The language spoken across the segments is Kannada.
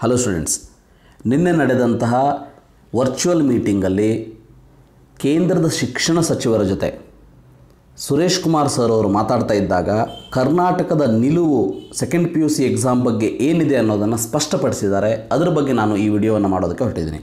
ಹಲೋ ಸ್ಟೂಡೆಂಟ್ಸ್ ನಿನ್ನೆ ನಡೆದಂತಹ ವರ್ಚುವಲ್ ಮೀಟಿಂಗಲ್ಲಿ ಕೇಂದ್ರದ ಶಿಕ್ಷಣ ಸಚಿವರ ಜೊತೆ ಸುರೇಶ್ ಕುಮಾರ್ ಸರ್ ಅವರು ಮಾತಾಡ್ತಾ ಇದ್ದಾಗ ಕರ್ನಾಟಕದ ನಿಲುವು second P U C exam ಬಗ್ಗೆ ಏನಿದೆ ಅನ್ನೋದನ್ನು ಸ್ಪಷ್ಟಪಡಿಸಿದ್ದಾರೆ ಅದರ ಬಗ್ಗೆ ನಾನು ಈ ವಿಡಿಯೋವನ್ನು ಮಾಡೋದಕ್ಕೆ ಹೊರಟಿದ್ದೀನಿ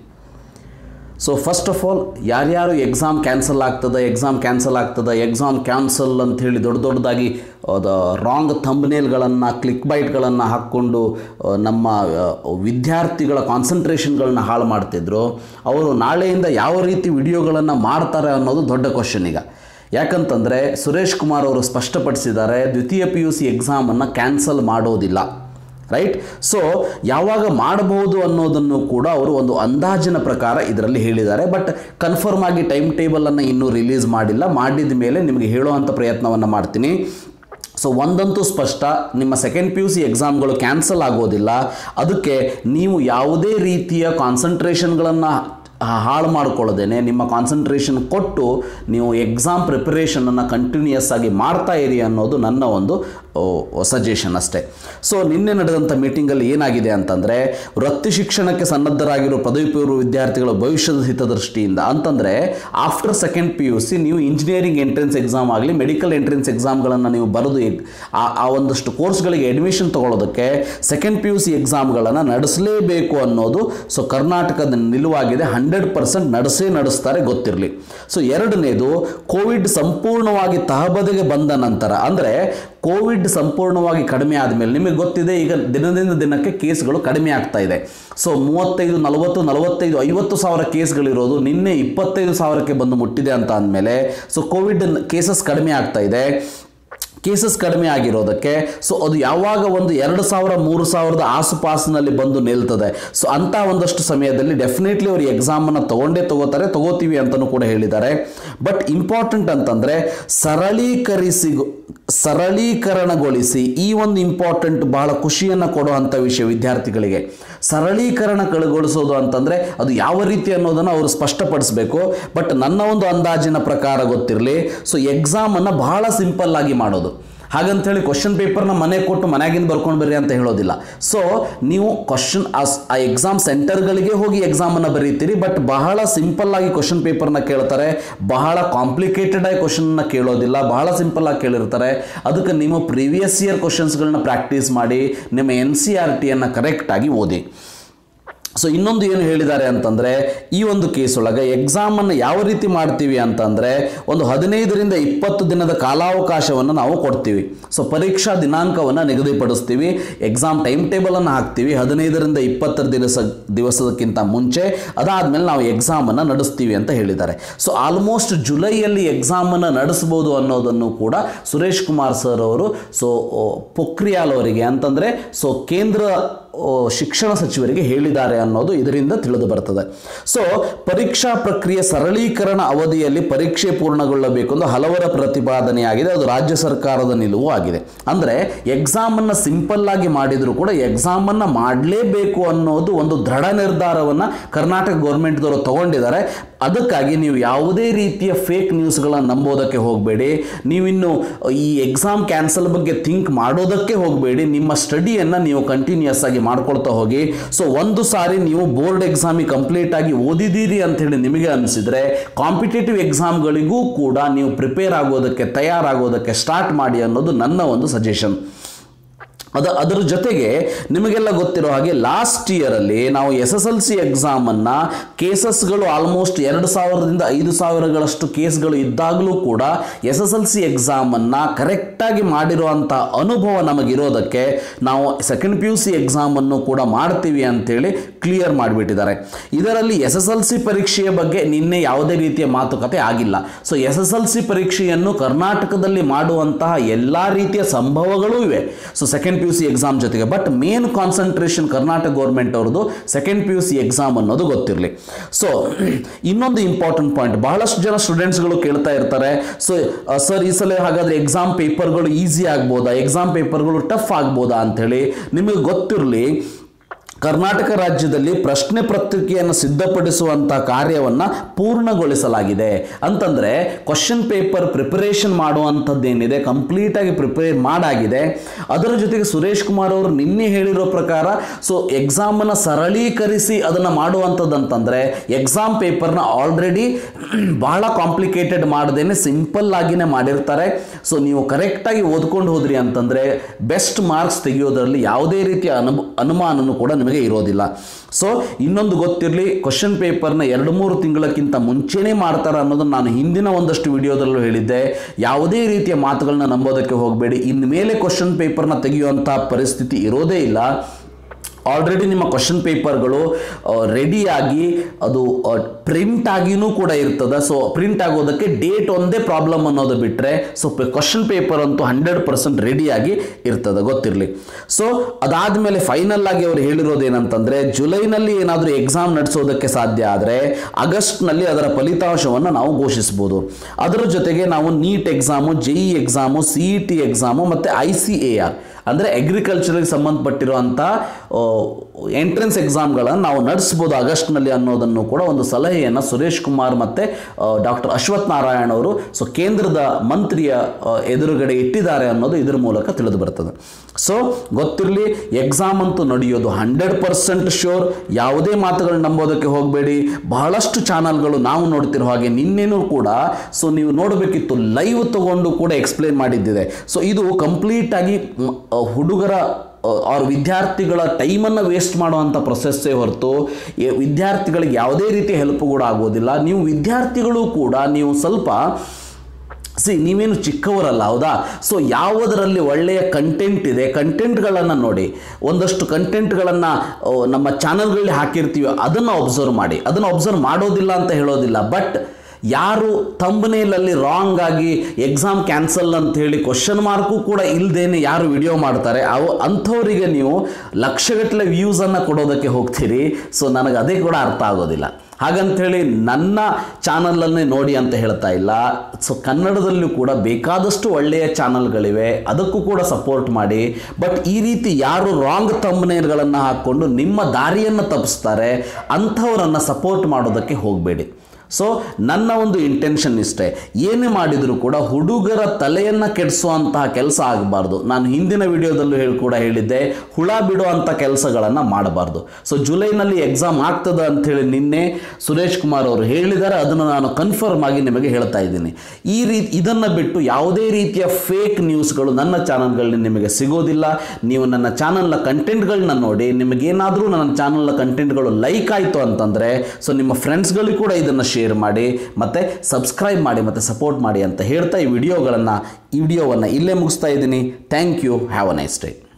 ಸೊ ಫಸ್ಟ್ ಆಫ್ ಆಲ್ ಯಾರ್ಯಾರು ಎಕ್ಸಾಮ್ ಕ್ಯಾನ್ಸಲ್ ಆಗ್ತದೆ ಎಕ್ಸಾಮ್ ಕ್ಯಾನ್ಸಲ್ ಆಗ್ತದೆ ಎಕ್ಸಾಮ್ ಕ್ಯಾನ್ಸಲ್ ಅಂಥೇಳಿ ದೊಡ್ಡ ದೊಡ್ಡದಾಗಿ ಅದು ರಾಂಗ್ ಥಂಬ್ನೇಲ್ಗಳನ್ನು ಕ್ಲಿಕ್ ಬೈಟ್ಗಳನ್ನು ಹಾಕ್ಕೊಂಡು ಆ, ನಮ್ಮ ಆ, ವಿದ್ಯಾರ್ಥಿಗಳ ಕಾನ್ಸಂಟ್ರೇಷನ್ಗಳನ್ನ ಹಾಳು ಮಾಡ್ತಿದ್ರು ಅವರು ನಾಳೆಯಿಂದ ಯಾವ ರೀತಿ ವಿಡಿಯೋಗಳನ್ನು ಮಾಡ್ತಾರೆ ಅನ್ನೋದು ದೊಡ್ಡ ಕ್ವಶನ್ ಈಗ ಯಾಕಂತಂದರೆ ಸುರೇಶ್ ಕುಮಾರ್ ಅವರು ಸ್ಪಷ್ಟಪಡಿಸಿದ್ದಾರೆ ದ್ವಿತೀಯ ಪಿ ಯು ಸಿ ಎಕ್ಸಾಮನ್ನು ಕ್ಯಾನ್ಸಲ್ ಮಾಡೋದಿಲ್ಲ ರೈಟ್ ಸೊ ಯಾವಾಗ ಮಾಡಬಹುದು ಅನ್ನೋದನ್ನು ಕೂಡ ಅವರು ಒಂದು ಅಂದಾಜಿನ ಪ್ರಕಾರ ಇದರಲ್ಲಿ ಹೇಳಿದ್ದಾರೆ ಬಟ್ ಕನ್ಫರ್ಮ್ ಆಗಿ ಟೈಮ್ ಟೇಬಲನ್ನು ಇನ್ನೂ ರಿಲೀಸ್ ಮಾಡಿಲ್ಲ ಮಾಡಿದ ಮೇಲೆ ನಿಮಗೆ ಹೇಳುವಂಥ ಪ್ರಯತ್ನವನ್ನು ಮಾಡ್ತೀನಿ ಸೊ ಒಂದಂತೂ ಸ್ಪಷ್ಟ ನಿಮ್ಮ ಸೆಕೆಂಡ್ ಪಿ ಯು ಸಿ ಎಕ್ಸಾಮ್ಗಳು ಕ್ಯಾನ್ಸಲ್ ಆಗೋದಿಲ್ಲ ಅದಕ್ಕೆ ನೀವು ಯಾವುದೇ ರೀತಿಯ ಕಾನ್ಸಂಟ್ರೇಷನ್ಗಳನ್ನು ಹಾಳು ಮಾಡ್ಕೊಳ್ಳೋದೇನೆ ನಿಮ್ಮ ಕಾನ್ಸಂಟ್ರೇಷನ್ ಕೊಟ್ಟು ನೀವು ಎಕ್ಸಾಮ್ ಪ್ರಿಪರೇಷನನ್ನು ಕಂಟಿನ್ಯೂಯಸ್ ಆಗಿ ಮಾಡ್ತಾ ಇರಿ ಅನ್ನೋದು ನನ್ನ ಒಂದು ಸಜೆಷನ್ ಅಷ್ಟೇ ಸೊ ನಿನ್ನೆ ನಡೆದಂಥ ಮೀಟಿಂಗಲ್ಲಿ ಏನಾಗಿದೆ ಅಂತಂದರೆ ವೃತ್ತಿ ಶಿಕ್ಷಣಕ್ಕೆ ಸನ್ನದ್ಧರಾಗಿರೋ ಪದವಿ ಪೂರ್ವ ವಿದ್ಯಾರ್ಥಿಗಳ ಭವಿಷ್ಯದ ಹಿತದೃಷ್ಟಿಯಿಂದ ಅಂತಂದರೆ after second P U C ನೀವು ಇಂಜಿನಿಯರಿಂಗ್ ಎಂಟ್ರೆನ್ಸ್ ಎಕ್ಸಾಮ್ ಆಗಲಿ ಮೆಡಿಕಲ್ ಎಂಟ್ರೆನ್ಸ್ ಎಕ್ಸಾಮ್ಗಳನ್ನು ನೀವು ಬರೆದು ಎಗ್- ಆ ಆ ಒಂದಷ್ಟು ಕೋರ್ಸ್ಗಳಿಗೆ ಅಡ್ಮಿಷನ್ ತಗೊಳ್ಳೋದಕ್ಕೆ ಸೆಕೆಂಡ್ ಪಿ ಯು ಸಿ ಎಕ್ಸಾಮ್ಗಳನ್ನು ನಡೆಸಲೇಬೇಕು ಅನ್ನೋದು ಸೊ ಕರ್ನಾಟಕದ ನಿಲುವಾಗಿದೆ ಹಂಡ್ರೆಡ್ ಪರ್ಸೆಂಟ್ ನಡೆಸೇ ನಡೆಸ್ತಾರೆ ಗೊತ್ತಿರಲಿ ಸೊ ಎರಡನೇದು ಕೋವಿಡ್ ಸಂಪೂರ್ಣವಾಗಿ ತಹಬದಿಗೆ ಬಂದ ನಂತರ ಅಂದರೆ ಕೋವಿಡ್ ಸಂಪೂರ್ಣವಾಗಿ ಕಡಿಮೆ ಆದಮೇಲೆ ನಿಮಗೆ ಗೊತ್ತಿದೆ ಈಗ ದಿನದಿಂದ ದಿನಕ್ಕೆ ಕೇಸ್ಗಳು ಕಡಿಮೆ ಆಗ್ತಾ ಇದೆ ಸೊ ಮೂವತ್ತೈದು ನಲವತ್ತು ನಲವತ್ತೈದು ಐವತ್ತು ಸಾವಿರ ಕೇಸ್ಗಳಿರೋದು ನಿನ್ನೆ ಇಪ್ಪತ್ತೈದು ಸಾವಿರಕ್ಕೆ ಬಂದು ಮುಟ್ಟಿದೆ ಅಂತ ಅಂದಮೇಲೆ ಸೊ ಕೋವಿಡ್ ಕೇಸಸ್ ಕಡಿಮೆ ಆಗ್ತಾ ಇದೆ ಕೇಸಸ್ ಕಡಿಮೆ ಆಗಿರೋದಕ್ಕೆ ಸೊ ಅದು ಯಾವಾಗ ಒಂದು ಎರಡು ಸಾವಿರ ಮೂರು ಸಾವಿರದ ಆಸುಪಾಸಿನಲ್ಲಿ ಬಂದು ನಿಲ್ತದೆ ಸೊ ಅಂಥ ಒಂದಷ್ಟು ಸಮಯದಲ್ಲಿ ಡೆಫಿನೆಟ್ಲಿ ಅವರು ಎಕ್ಸಾಮನ್ನು ತಗೊಂಡೇ ತಗೋತಾರೆ ತಗೋತೀವಿ ಅಂತಲೂ ಕೂಡ ಹೇಳಿದ್ದಾರೆ ಬಟ್ ಇಂಪಾರ್ಟೆಂಟ್ ಅಂತಂದರೆ ಸರಳೀಕರಿಸಿ ಸರಳೀಕರಣಗೊಳಿಸಿ ಈ ಒಂದು ಇಂಪಾರ್ಟೆಂಟ್ ಬಹಳ ಖುಷಿಯನ್ನು ಕೊಡುವಂಥ ವಿಷಯ ವಿದ್ಯಾರ್ಥಿಗಳಿಗೆ ಸರಳೀಕರಣಗೊಳಿಸೋದು ಅಂತಂದರೆ ಅದು ಯಾವ ರೀತಿ ಅನ್ನೋದನ್ನು ಅವರು ಸ್ಪಷ್ಟಪಡಿಸಬೇಕು ಬಟ್ ನನ್ನ ಒಂದು ಅಂದಾಜಿನ ಪ್ರಕಾರ ಗೊತ್ತಿರಲಿ ಸೊ ಎಕ್ಸಾಮನ್ನು ಬಹಳ ಸಿಂಪಲ್ ಆಗಿ ಮಾಡೋದು ಹಾಗಂತೇಳಿ ಕ್ವಶನ್ ಪೇಪರ್ನ ಮನೆ ಕೊಟ್ಟು ಮನೆಯಾಗಿಂದ ಬರ್ಕೊಂಡು ಬರ್ರಿ ಅಂತ ಹೇಳೋದಿಲ್ಲ ಸೊ ನೀವು ಕ್ವಶನ್ ಆ ಎಕ್ಸಾಮ್ ಸೆಂಟರ್ಗಳಿಗೆ ಹೋಗಿ ಎಕ್ಸಾಮನ್ನು ಬರೀತೀರಿ ಬಟ್ ಬಹಳ ಸಿಂಪಲ್ ಆಗಿ ಕ್ವಶನ್ ಪೇಪರ್ನ ಕೇಳ್ತಾರೆ ಬಹಳ ಕಾಂಪ್ಲಿಕೇಟೆಡ್ ಆಗಿ ಕ್ವಶನ್ನ ಕೇಳೋದಿಲ್ಲ ಬಹಳ ಸಿಂಪಲ್ ಆಗಿ ಕೇಳಿರ್ತಾರೆ ಅದಕ್ಕೆ ನೀವು ಪ್ರೀವಿಯಸ್ ಇಯರ್ ಕ್ವಶನ್ಸ್ಗಳನ್ನ ಪ್ರಾಕ್ಟೀಸ್ ಮಾಡಿ ನಿಮ್ಮ ಎನ್ ಸಿ ಆರ್ ಟಿಯನ್ನು ಕರೆಕ್ಟಾಗಿ ಓದಿ ಸೊ ಇನ್ನೊಂದು ಏನು ಹೇಳಿದ್ದಾರೆ ಅಂತಂದರೆ ಈ ಒಂದು ಕೇಸ್ ಒಳಗೆ ಎಕ್ಸಾಮನ್ನು ಯಾವ ರೀತಿ ಮಾಡ್ತೀವಿ ಅಂತಂದರೆ ಒಂದು ಹದಿನೈದರಿಂದ ಇಪ್ಪತ್ತು ದಿನದ ಕಾಲಾವಕಾಶವನ್ನು ನಾವು ಕೊಡ್ತೀವಿ ಸೊ ಪರೀಕ್ಷಾ ದಿನಾಂಕವನ್ನು ನಿಗದಿಪಡಿಸ್ತೀವಿ ಎಕ್ಸಾಮ್ ಟೈಮ್ ಟೇಬಲನ್ನು ಹಾಕ್ತೀವಿ ಹದಿನೈದರಿಂದ ಇಪ್ಪತ್ತರ ದಿವಸ ದಿವಸಕ್ಕಿಂತ ಮುಂಚೆ ಅದಾದಮೇಲೆ ನಾವು ಎಕ್ಸಾಮನ್ನು ನಡೆಸ್ತೀವಿ ಅಂತ ಹೇಳಿದ್ದಾರೆ ಸೊ ಆಲ್ಮೋಸ್ಟ್ ಜುಲೈಯಲ್ಲಿ ಎಕ್ಸಾಮನ್ನು ನಡೆಸ್ಬೋದು ಅನ್ನೋದನ್ನು ಕೂಡ ಸುರೇಶ್ ಕುಮಾರ್ ಸರ್ ಅವರು ಸೊ ಪೊಖ್ರಿಯಾಲ್ ಅವರಿಗೆ ಅಂತಂದರೆ ಸೊ ಕೇಂದ್ರ ಓ, ಶಿಕ್ಷಣ ಸಚಿವರಿಗೆ ಹೇಳಿದ್ದಾರೆ ಅನ್ನೋದು ಇದರಿಂದ ತಿಳಿದು ಬರ್ತದೆ ಸೊ ಪರೀಕ್ಷಾ ಪ್ರಕ್ರಿಯೆ ಸರಳೀಕರಣ ಅವಧಿಯಲ್ಲಿ ಪರೀಕ್ಷೆ ಪೂರ್ಣಗೊಳ್ಳಬೇಕು ಎಂದು ಹಲವರ ಪ್ರತಿಪಾದನೆಯಾಗಿದೆ ಅದು ರಾಜ್ಯ ಸರ್ಕಾರದ ನಿಲುವು ಆಗಿದೆ ಅಂದರೆ ಎಕ್ಸಾಮನ್ನು ಸಿಂಪಲ್ ಆಗಿ ಮಾಡಿದರೂ ಕೂಡ ಎಕ್ಸಾಮನ್ನು ಮಾಡಲೇಬೇಕು ಅನ್ನೋದು ಒಂದು ದೃಢ ನಿರ್ಧಾರವನ್ನು ಕರ್ನಾಟಕ ಗೌರ್ಮೆಂಟ್ದವರು ತಗೊಂಡಿದ್ದಾರೆ ಅದಕ್ಕಾಗಿ ನೀವು ಯಾವುದೇ ರೀತಿಯ ಫೇಕ್ ನ್ಯೂಸ್ಗಳನ್ನು ನಂಬೋದಕ್ಕೆ ಹೋಗಬೇಡಿ ನೀವಿನ್ನು ಈ ಎಕ್ಸಾಮ್ ಕ್ಯಾನ್ಸಲ್ ಬಗ್ಗೆ ಥಿಂಕ್ ಮಾಡೋದಕ್ಕೆ ಹೋಗಬೇಡಿ ನಿಮ್ಮ ಸ್ಟಡಿಯನ್ನು ನೀವು ಕಂಟಿನ್ಯೂಸ್ ಆಗಿ ಮಾಡ್ಕೊಳ್ತಾ ಹೋಗಿ ಸೊ ಒಂದು ಸಾರಿ ನೀವು ಬೋರ್ಡ್ ಎಕ್ಸಾಮಿಗೆ ಕಂಪ್ಲೀಟ್ ಆಗಿ ಓದಿದ್ದೀರಿ ಅಂಥೇಳಿ ನಿಮಗೆ ಅನಿಸಿದರೆ ಕಾಂಪಿಟೇಟಿವ್ ಎಕ್ಸಾಮ್ಗಳಿಗೂ ಕೂಡ ನೀವು ಪ್ರಿಪೇರ್ ಆಗೋದಕ್ಕೆ ತಯಾರಾಗೋದಕ್ಕೆ ಸ್ಟಾರ್ಟ್ ಮಾಡಿ ಅನ್ನೋದು ನನ್ನ ಒಂದು ಸಜೆಷನ್ ಅದ ಅದರ ಜೊತೆಗೆ ನಿಮಗೆಲ್ಲ ಗೊತ್ತಿರೋ ಹಾಗೆ ಲಾಸ್ಟ್ ಇಯರಲ್ಲಿ ನಾವು ಎಸ್ ಎಸ್ ಎಲ್ ಸಿ ಎಕ್ಸಾಮನ್ನು ಕೇಸಸ್ಗಳು ಆಲ್ಮೋಸ್ಟ್ ಎರಡು ಸಾವಿರದಿಂದ ಐದು ಸಾವಿರಗಳಷ್ಟು ಕೇಸ್ಗಳು ಇದ್ದಾಗಲೂ ಕೂಡ ಎಸ್ ಎಸ್ ಎಲ್ ಸಿ ಎಕ್ಸಾಮನ್ನು ಕರೆಕ್ಟಾಗಿ ಮಾಡಿರುವಂಥ ಅನುಭವ ನಮಗಿರೋದಕ್ಕೆ ನಾವು ಸೆಕೆಂಡ್ ಪಿ ಯು ಸಿ ಎಕ್ಸಾಮನ್ನು ಕೂಡ ಮಾಡ್ತೀವಿ ಅಂತೇಳಿ ಕ್ಲಿಯರ್ ಮಾಡಿಬಿಟ್ಟಿದ್ದಾರೆ ಇದರಲ್ಲಿ ಎಸ್ ಎಸ್ ಎಲ್ ಸಿ ಪರೀಕ್ಷೆಯ ಬಗ್ಗೆ ನಿನ್ನೆ ಯಾವುದೇ ರೀತಿಯ ಮಾತುಕತೆ ಆಗಿಲ್ಲ so S S L C ಪರೀಕ್ಷೆಯನ್ನು ಕರ್ನಾಟಕದಲ್ಲಿ ಮಾಡುವಂತಹ ಎಲ್ಲ ರೀತಿಯ ಸಂಭವಗಳೂ ಇವೆ so second P U C exam ಜೊತೆಗೆ but main concentration Karnataka government ಅವ್ರದ್ದು second P U C exam ಅನ್ನೋದು ಗೊತ್ತಿರಲಿ ಸೊ ಇನ್ನೊಂದು ಇಂಪಾರ್ಟೆಂಟ್ ಪಾಯಿಂಟ್ ಬಹಳಷ್ಟು ಜನ ಸ್ಟೂಡೆಂಟ್ಸ್ಗಳು ಕೇಳ್ತಾ ಇರ್ತಾರೆ ಸೊ ಸರ್ ಈ ಸಲ ಹಾಗಾದ್ರೆ ಎಕ್ಸಾಮ್ ಪೇಪರ್ಗಳು ಈಸಿ ಆಗ್ಬೋದಾ ಎಕ್ಸಾಮ್ ಪೇಪರ್ಗಳು ಟಫ್ ಆಗ್ಬೋದಾ ಅಂಥೇಳಿ ನಿಮಗೆ ಗೊತ್ತಿರಲಿ ಕರ್ನಾಟಕ ರಾಜ್ಯದಲ್ಲಿ ಪ್ರಶ್ನೆ ಪತ್ರಿಕೆಯನ್ನು ಸಿದ್ಧಪಡಿಸುವಂಥ ಕಾರ್ಯವನ್ನು ಪೂರ್ಣಗೊಳಿಸಲಾಗಿದೆ ಅಂತಂದರೆ ಕ್ವಶನ್ ಪೇಪರ್ ಪ್ರಿಪರೇಷನ್ ಮಾಡುವಂಥದ್ದೇನಿದೆ ಕಂಪ್ಲೀಟಾಗಿ ಪ್ರಿಪೇರ್ ಮಾಡಾಗಿದೆ ಅದರ ಜೊತೆಗೆ ಸುರೇಶ್ ಕುಮಾರ್ ಅವರು ನಿನ್ನೆ ಹೇಳಿರೋ ಪ್ರಕಾರ ಸೊ ಎಕ್ಸಾಮನ್ನು ಸರಳೀಕರಿಸಿ ಅದನ್ನು ಮಾಡುವಂಥದ್ದು ಅಂತಂದರೆ ಎಕ್ಸಾಮ್ ಪೇಪರ್ನ ಆಲ್ರೆಡಿ ಬಹಳ ಕಾಂಪ್ಲಿಕೇಟೆಡ್ ಮಾಡದೇನೆ ಸಿಂಪಲ್ ಆಗಿನೇ ಮಾಡಿರ್ತಾರೆ ಸೊ ನೀವು ಕರೆಕ್ಟಾಗಿ ಓದ್ಕೊಂಡು ಹೋದ್ರಿ ಅಂತಂದರೆ ಬೆಸ್ಟ್ ಮಾರ್ಕ್ಸ್ ತೆಗೆಯೋದರಲ್ಲಿ ಯಾವುದೇ ರೀತಿಯ ಅನು ಅನುಮಾನನೂ ಕೂಡ ನಿಮಗೆ ಇರೋದಿಲ್ಲ ಸೊ ಇನ್ನೊಂದು ಗೊತ್ತಿರಲಿ ಕ್ವಶನ್ ಪೇಪರ್ನ ಎರಡು ಮೂರು ತಿಂಗಳಕ್ಕಿಂತ ಮುಂಚೆನೇ ಮಾಡ್ತಾರೆ ಅನ್ನೋದನ್ನು ನಾನು ಹಿಂದಿನ ಒಂದಷ್ಟು ವಿಡಿಯೋದಲ್ಲೂ ಹೇಳಿದ್ದೆ ಯಾವುದೇ ರೀತಿಯ ಮಾತುಗಳನ್ನ ನಂಬೋದಕ್ಕೆ ಹೋಗಬೇಡಿ ಇನ್ಮೇಲೆ ಕ್ವಶನ್ ಪೇಪರ್ನ ತೆಗೆಯುವಂಥ ಪರಿಸ್ಥಿತಿ ಇರೋದೇ ಇಲ್ಲ ಆಲ್ರೆಡಿ ನಿಮ್ಮ ಕ್ವಶನ್ ಪೇಪರ್ಗಳು ರೆಡಿಯಾಗಿ ಅದು ಪ್ರಿಂಟ್ ಆಗಿನೂ ಕೂಡ ಇರ್ತದೆ ಸೊ ಪ್ರಿಂಟ್ ಆಗೋದಕ್ಕೆ ಡೇಟ್ ಒಂದೇ ಪ್ರಾಬ್ಲಮ್ ಅನ್ನೋದು ಬಿಟ್ಟರೆ ಸೊ ಕ್ವಶನ್ ಪೇಪರ್ ಅಂತೂ ಹಂಡ್ರೆಡ್ ಪರ್ಸೆಂಟ್ ರೆಡಿಯಾಗಿ ಇರ್ತದೆ ಗೊತ್ತಿರಲಿ ಸೊ ಅದಾದಮೇಲೆ ಫೈನಲ್ ಆಗಿ ಅವರು ಹೇಳಿರೋದು ಏನಂತಂದರೆ ಜುಲೈನಲ್ಲಿ ಏನಾದರೂ ಎಕ್ಸಾಮ್ ನಡೆಸೋದಕ್ಕೆ ಸಾಧ್ಯ ಆದರೆ ಆಗಸ್ಟ್ನಲ್ಲಿ ಅದರ ಫಲಿತಾಂಶವನ್ನು ನಾವು ಘೋಷಿಸ್ಬೋದು ಅದರ ಜೊತೆಗೆ ನಾವು NEET exam J E exam C E T exam ಮತ್ತು ಐ ಸಿ ಎ ಆರ್ ಅಂದರೆ ಅಗ್ರಿಕಲ್ಚರ್ಗೆ ಸಂಬಂಧಪಟ್ಟಿರುವಂಥ ಎಂಟ್ರೆನ್ಸ್ ಎಕ್ಸಾಮ್ಗಳನ್ನು ನಾವು ನಡೆಸ್ಬೋದು ಆಗಸ್ಟ್ನಲ್ಲಿ ಅನ್ನೋದನ್ನು ಕೂಡ ಒಂದು ಸಲಹೆಯನ್ನು ಸುರೇಶ್ ಕುಮಾರ್ ಮತ್ತು ಡಾಕ್ಟರ್ ಅಶ್ವಥ್ ನಾರಾಯಣ್ ಅವರು ಸೊ ಕೇಂದ್ರದ ಮಂತ್ರಿಯ ಆ, ಎದುರುಗಡೆ ಇಟ್ಟಿದ್ದಾರೆ ಅನ್ನೋದು ಇದ್ರ ಮೂಲಕ ತಿಳಿದು ಬರ್ತದೆ ಸೊ ಗೊತ್ತಿರಲಿ ಎಕ್ಸಾಮ್ ಅಂತೂ ನಡೆಯೋದು ಹಂಡ್ರೆಡ್ ಪರ್ಸೆಂಟ್ ಶೋರ್ ಯಾವುದೇ ಮಾತುಗಳು ನಂಬೋದಕ್ಕೆ ಹೋಗಬೇಡಿ ಬಹಳಷ್ಟು ಚಾನಲ್ಗಳು ನಾವು ನೋಡ್ತಿರೋ ಹಾಗೆ ನಿನ್ನೆನೂ ಕೂಡ ಸೊ ನೀವು ನೋಡಬೇಕಿತ್ತು ಲೈವ್ ತಗೊಂಡು ಕೂಡ ಎಕ್ಸ್ಪ್ಲೇನ್ ಮಾಡಿದ್ದಿದೆ ಸೊ ಇದು ಕಂಪ್ಲೀಟಾಗಿ ಮ್, ಆ, ಹುಡುಗರ ಅವ್ರ ವಿದ್ಯಾರ್ಥಿಗಳ ಟೈಮನ್ನು ವೇಸ್ಟ್ ಮಾಡುವಂಥ ಪ್ರೊಸೆಸ್ಸೇ ಹೊರತು ಈ ವಿದ್ಯಾರ್ಥಿಗಳಿಗೆ ಯಾವುದೇ ರೀತಿ ಹೆಲ್ಪ್ ಕೂಡ ಆಗೋದಿಲ್ಲ ನೀವು ವಿದ್ಯಾರ್ಥಿಗಳು ಕೂಡ ನೀವು ಸ್ವಲ್ಪ ಸಿ ನೀವೇನು ಚಿಕ್ಕವರಲ್ಲ ಹೌದಾ ಸೊ ಯಾವುದರಲ್ಲಿ ಒಳ್ಳೆಯ ಕಂಟೆಂಟ್ ಇದೆ ಕಂಟೆಂಟ್ಗಳನ್ನು ನೋಡಿ ಒಂದಷ್ಟು ಕಂಟೆಂಟ್ಗಳನ್ನು ನಮ್ಮ ಚಾನಲ್ಗಳಲ್ಲಿ ಹಾಕಿರ್ತೀವಿ ಅದನ್ನು ಒಬ್ಸರ್ವ್ ಮಾಡಿ ಅದನ್ನು ಒಬ್ಸರ್ವ್ ಮಾಡೋದಿಲ್ಲ ಅಂತ ಹೇಳೋದಿಲ್ಲ ಬಟ್ ಯಾರು ತಂಬನೇಲಲ್ಲಿ ರಾಂಗ್ ಆಗಿ ಎಕ್ಸಾಮ್ ಕ್ಯಾನ್ಸಲ್ ಅಂತ ಹೇಳಿ ಕ್ವಶನ್ ಮಾರ್ಕು ಕೂಡ ಇಲ್ಲದೇನೆ ಯಾರು ವಿಡಿಯೋ ಮಾಡ್ತಾರೆ ಅವು ಅಂಥವರಿಗೆ ನೀವು ಲಕ್ಷಗಟ್ಟಲೆ ವ್ಯೂಸನ್ನು ಕೊಡೋದಕ್ಕೆ ಹೋಗ್ತೀರಿ ಸೊ ನನಗೆ ಅದೇ ಕೂಡ ಅರ್ಥ ಆಗೋದಿಲ್ಲ ಹಾಗಂಥೇಳಿ ನನ್ನ ಚಾನಲನ್ನೇ ನೋಡಿ ಅಂತ ಹೇಳ್ತಾ ಇಲ್ಲ ಸೊ ಕನ್ನಡದಲ್ಲೂ ಕೂಡ ಬೇಕಾದಷ್ಟು ಒಳ್ಳೆಯ ಚಾನಲ್ಗಳಿವೆ ಅದಕ್ಕೂ ಕೂಡ ಸಪೋರ್ಟ್ ಮಾಡಿ ಬಟ್ ಈ ರೀತಿ ಯಾರು ರಾಂಗ್ ತಂಬನೇರ್ಗಳನ್ನು ಹಾಕ್ಕೊಂಡು ನಿಮ್ಮ ದಾರಿಯನ್ನು ತಪ್ಪಿಸ್ತಾರೆ ಅಂಥವರನ್ನು ಸಪೋರ್ಟ್ ಮಾಡೋದಕ್ಕೆ ಹೋಗಬೇಡಿ ಸೊ ನನ್ನ ಒಂದು ಇಂಟೆನ್ಷನ್ ಇಷ್ಟೇ ಏನೇ ಮಾಡಿದರೂ ಕೂಡ ಹುಡುಗರ ತಲೆಯನ್ನು ಕೆಡಿಸುವಂತಹ ಕೆಲಸ ಆಗಬಾರ್ದು ನಾನು ಹಿಂದಿನ ವಿಡಿಯೋದಲ್ಲೂ ಹೇಳಿ ಕೂಡ ಹೇಳಿದ್ದೆ ಹುಳ ಬಿಡುವಂಥ ಕೆಲಸಗಳನ್ನು ಮಾಡಬಾರ್ದು ಸೊ ಜುಲೈನಲ್ಲಿ ಎಕ್ಸಾಮ್ ಆಗ್ತದೆ ಅಂಥೇಳಿ ನಿನ್ನೆ ಸುರೇಶ್ ಕುಮಾರ್ ಅವರು ಹೇಳಿದ್ದಾರೆ ಅದನ್ನು ನಾನು ಕನ್ಫರ್ಮ್ ಆಗಿ ನಿಮಗೆ ಹೇಳ್ತಾ ಇದ್ದೀನಿ ಈ ರೀತಿ ಇದನ್ನು ಬಿಟ್ಟು ಯಾವುದೇ ರೀತಿಯ ಫೇಕ್ ನ್ಯೂಸ್ಗಳು ನನ್ನ ಚಾನಲ್ಗಳಲ್ಲಿ ನಿಮಗೆ ಸಿಗೋದಿಲ್ಲ ನೀವು ನನ್ನ ಚಾನಲ್ನ ಕಂಟೆಂಟ್ಗಳನ್ನ ನೋಡಿ ನಿಮಗೇನಾದರೂ ನನ್ನ ಚಾನಲ್ನ ಕಂಟೆಂಟ್ಗಳು ಲೈಕ್ ಆಯಿತು ಅಂತಂದರೆ ಸೊ ನಿಮ್ಮ ಫ್ರೆಂಡ್ಸ್ಗಳಿಗೂ ಕೂಡ ಇದನ್ನು ಶೇರ್ ಮಾಡಿ ಮತ್ತು ಸಬ್ಸ್ಕ್ರೈಬ್ ಮಾಡಿ ಮತ್ತು ಸಪೋರ್ಟ್ ಮಾಡಿ ಅಂತ ಹೇಳ್ತಾ ಈ ವಿಡಿಯೋಗಳನ್ನು ಈ ವಿಡಿಯೋವನ್ನು ಇಲ್ಲೇ ಮುಗಿಸ್ತಾ ಇದ್ದೀನಿ thank you have a nice day